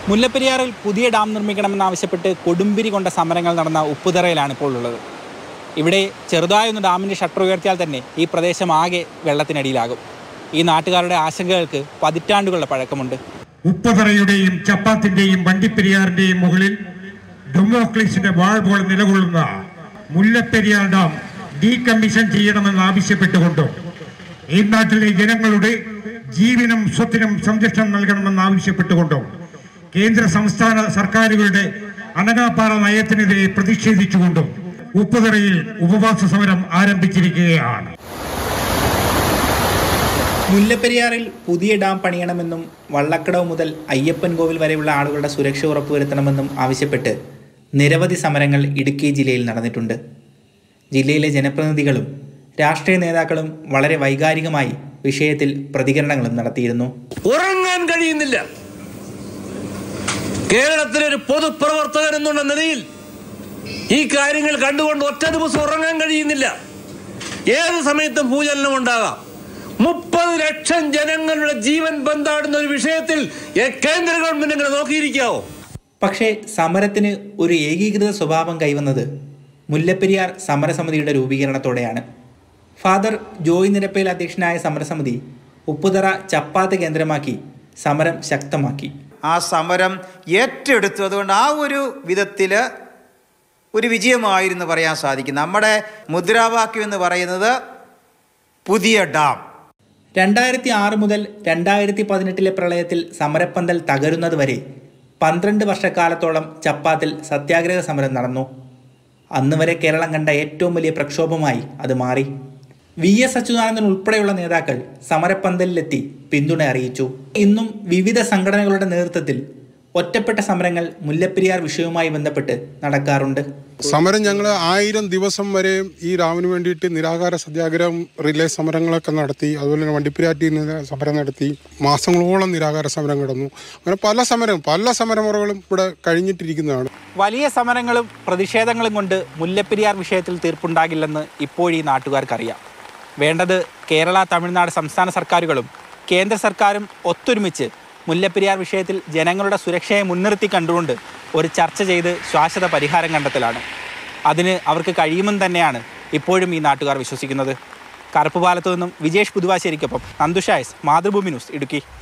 മുല്ലപ്പെരിയാറിൽ പുതിയ ഡാം നിർമ്മിക്കണമെന്നാവശ്യപ്പെട്ട് കൊടുമ്പിരി കൊണ്ട സമരങ്ങൾ നടന്ന ഉപ്പുതറയിലാണ് ഇപ്പോൾ ഉള്ളത് ഇവിടെ ചെറുതായൊന്ന് ഡാമിൻ്റെ ഷട്ടർ ഉയർത്തിയാൽ തന്നെ ഈ പ്രദേശം ആകെ വെള്ളത്തിനടിയിലാകും ഈ നാട്ടുകാരുടെ ആശങ്കകൾക്ക് പതിറ്റാണ്ടുകളുടെ പഴക്കമുണ്ട് ഉപ്പതറയുടെയും ചപ്പാത്തിന്റെയും വണ്ടിപ്പെരിയാറിന്റെയും മുകളിൽ ഡെമോക്രസിന്റെ വാൾ പോലെ നിലകൊള്ളുന്ന മുല്ലപ്പെരിയാർ ഡാം ഡീകമ്മീഷൻ ചെയ്യണമെന്ന് ആവശ്യപ്പെട്ടുകൊണ്ടും ഈ നാട്ടിലെ ജനങ്ങളുടെ ജീവനും സ്വത്തിനും സംരക്ഷണം നൽകണമെന്ന് ആവശ്യപ്പെട്ടുകൊണ്ടും കേന്ദ്ര സംസ്ഥാന സർക്കാരുകളുടെ അനകാപാറ നയത്തിനെതിരെ പ്രതിഷേധിച്ചുകൊണ്ടും ഉപ്പുതറയിൽ ഉപവാസ സമരം ആരംഭിച്ചിരിക്കുകയാണ് മുല്ലപ്പെരിയാറിൽ പുതിയ ഡാം പണിയണമെന്നും വള്ളക്കടവ് മുതൽ അയ്യപ്പൻ കോവിൽ വരെയുള്ള ആളുകളുടെ സുരക്ഷ ഉറപ്പുവരുത്തണമെന്നും ആവശ്യപ്പെട്ട് നിരവധി സമരങ്ങൾ ഇടുക്കി ജില്ലയിൽ നടന്നിട്ടുണ്ട് ജില്ലയിലെ ജനപ്രതിനിധികളും രാഷ്ട്രീയ നേതാക്കളും വളരെ വൈകാരികമായി വിഷയത്തിൽ പ്രതികരണങ്ങളും നടത്തിയിരുന്നു ഉറങ്ങാൻ കഴിയുന്നില്ല കേരളത്തിലെ ഒരു പൊതുപ്രവർത്തകൻ എന്നുള്ള നിലയിൽ ഈ കാര്യങ്ങൾ കണ്ടുകൊണ്ട് ഒറ്റ ദിവസം ഉറങ്ങാൻ കഴിയുന്നില്ല ഏത് സമയത്തും ഭൂചലനം ഉണ്ടാകാം മുപ്പത് ലക്ഷം ജനങ്ങളുടെ ജീവൻ ബന്ധാടുന്ന ഒരു വിഷയത്തിൽ ഏ കേന്ദ്ര ഗവൺമെന്റ് ഇങ്ങനെ നോക്കിയിരിക്കാവോ പക്ഷേ സമരത്തിന് ഒരു ഏകീകൃത സ്വഭാവം കൈവന്നത് മുല്ലപ്പെരിയാർ സമരസമിതിയുടെ രൂപീകരണത്തോടെയാണ് ഫാദർ ജോയ് നിരപ്പയിൽ അധ്യക്ഷനായ സമരസമിതി ഉപ്പുതറ ചപ്പാത്ത് കേന്ദ്രമാക്കി സമരം ശക്തമാക്കി ആ സമരം ഏറ്റെടുത്തു അതുകൊണ്ട് ആ ഒരു വിധത്തിൽ ഒരു വിജയമായിരുന്നു പറയാൻ സാധിക്കും നമ്മുടെ മുദ്രാവാക്യം എന്ന് പറയുന്നത് പുതിയ ഡാം രണ്ടായിരത്തി ആറ് മുതൽ രണ്ടായിരത്തി പതിനെട്ടിലെ പ്രളയത്തിൽ സമരപ്പന്തൽ തകരുന്നതുവരെ പന്ത്രണ്ട് വർഷക്കാലത്തോളം ചപ്പാത്തിൽ സത്യാഗ്രഹ സമരം നടന്നു അന്ന് വരെ കേരളം കണ്ട ഏറ്റവും വലിയ പ്രക്ഷോഭമായി അത് മാറി വി എസ് അച്യുതാനന്ദൻ ഉൾപ്പെടെയുള്ള നേതാക്കൾ സമരപ്പന്തലിലെത്തി പിന്തുണ അറിയിച്ചു ഇന്നും വിവിധ സംഘടനകളുടെ നേതൃത്വത്തിൽ ഒറ്റപ്പെട്ട സമരങ്ങൾ മുല്ലപ്പെരിയാർ വിഷയവുമായി ബന്ധപ്പെട്ട് നടക്കാറുണ്ട് സമരം ഞങ്ങൾ ആയിരം ദിവസം വരെ ഈ ഡാമിന് വേണ്ടിയിട്ട് നിരാകാര സത്യാഗ്രഹം റിലേ സമരങ്ങളൊക്കെ നടത്തി അതുപോലെ തന്നെ വണ്ടിപ്പെരിയാറ്റിൽ നിന്ന് സമരം നടത്തി മാസങ്ങളോളം നിരാകാര സമരം കിടന്നു അങ്ങനെ പല സമരം പല സമരമുറകളും ഇവിടെ കഴിഞ്ഞിട്ടിരിക്കുന്നതാണ് വലിയ സമരങ്ങളും പ്രതിഷേധങ്ങളും കൊണ്ട് മുല്ലപ്പെരിയാർ വിഷയത്തിൽ തീർപ്പുണ്ടാകില്ലെന്ന് ഇപ്പോഴീ നാട്ടുകാർക്കറിയാം വേണ്ടത് കേരള തമിഴ്നാട് സംസ്ഥാന സർക്കാരുകളും കേന്ദ്ര സർക്കാരും ഒത്തൊരുമിച്ച് മുല്ലപ്പെരിയാർ വിഷയത്തിൽ ജനങ്ങളുടെ സുരക്ഷയെ മുൻനിർത്തി കണ്ടുകൊണ്ട് ഒരു ചർച്ച ചെയ്ത് ശാശ്വത പരിഹാരം കണ്ടെത്തലാണ് അതിന് അവർക്ക് കഴിയുമെന്ന് തന്നെയാണ് ഇപ്പോഴും ഈ നാട്ടുകാർ വിശ്വസിക്കുന്നത് കറുപ്പുപാലത്തു നിന്നും വിജേഷ് പുതുവാശ്ശേരിക്കൊപ്പം നന്ദുഷായസ് മാതൃഭൂമി ന്യൂസ് ഇടുക്കി